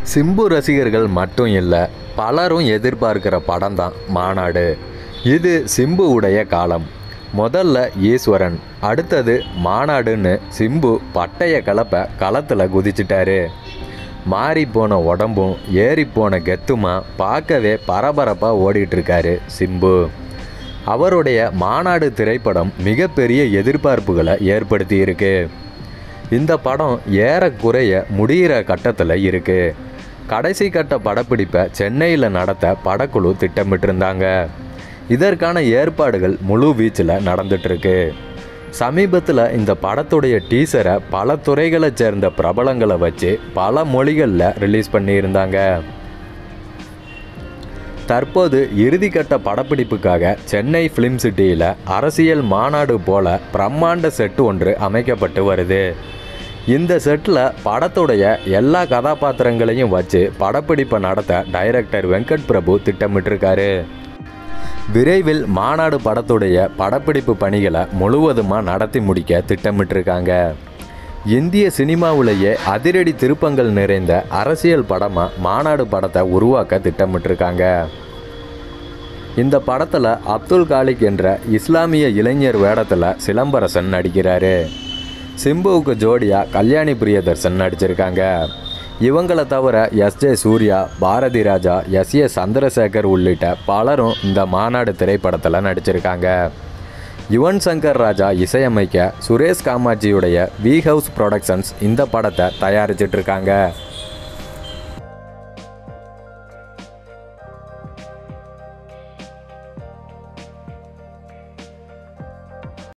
சிம்பு ரசிகர்கள் மட்டும் இல்லை பலரும் எதிர்பார்க்கிற படம் தான் மாநாடு இது சிம்புவுடைய காலம் முதல்ல ஈஸ்வரன் அடுத்தது மாநாடுன்னு சிம்பு பட்டைய கலப்ப களத்தில் குதிச்சிட்டாரு மாறி போன உடம்பும் ஏறி போன கெத்துமா பார்க்கவே பரபரப்பாக ஓடிட்டு இருக்காரு சிம்பு அவருடைய மாநாடு திரைப்படம் மிகப்பெரிய எதிர்பார்ப்புகளை ஏற்படுத்தி இருக்கு இந்த படம் ஏறக்குறைய முடிகிற கட்டத்தில் இருக்கு கடைசி கட்ட படப்பிடிப்பை சென்னையில் நடத்த படக்குழு திட்டமிட்டிருந்தாங்க இதற்கான ஏற்பாடுகள் முழு வீச்சில் நடந்துட்டுருக்கு சமீபத்தில் இந்த படத்துடைய டீசரை பல துறைகளைச் சேர்ந்த பிரபலங்களை வச்சு பல மொழிகளில் ரிலீஸ் பண்ணியிருந்தாங்க தற்போது இறுதிக்கட்ட படப்பிடிப்புக்காக சென்னை ஃபிலிம் சிட்டியில் அரசியல் மாநாடு போல பிரம்மாண்ட செட்டு ஒன்று அமைக்கப்பட்டு வருது இந்த செட்டில் படத்துடைய எல்லா கதாபாத்திரங்களையும் வச்சு படப்பிடிப்பை நடத்த டைரக்டர் வெங்கட் பிரபு திட்டமிட்டிருக்காரு விரைவில் மாநாடு படத்துடைய படப்பிடிப்பு பணிகளை முழுவதுமாக நடத்தி முடிக்க திட்டமிட்டிருக்காங்க இந்திய சினிமாவிலேயே அதிரடி திருப்பங்கள் நிறைந்த அரசியல் படமாக மாநாடு படத்தை உருவாக்க திட்டமிட்டிருக்காங்க இந்த படத்தில் அப்துல் காலிக் என்ற இஸ்லாமிய இளைஞர் வேடத்தில் சிலம்பரசன் நடிக்கிறாரு சிம்புவுக்கு ஜோடியா கல்யாணி பிரியதர்சன் நடிச்சிருக்காங்க இவங்களை தவிர S J Suryah Bharathi Raja S A Chandrasekhar உள்ளிட்ட பலரும் இந்த மாநாடு திரைப்படத்தில் நடிச்சிருக்காங்க யுவன் சங்கர் ராஜா இசையமைக்க சுரேஷ் காமாட்சியுடைய வி ஹவுஸ் ப்ரொடக்ஷன்ஸ் இந்த படத்தை தயாரிச்சிட்டு இருக்காங்க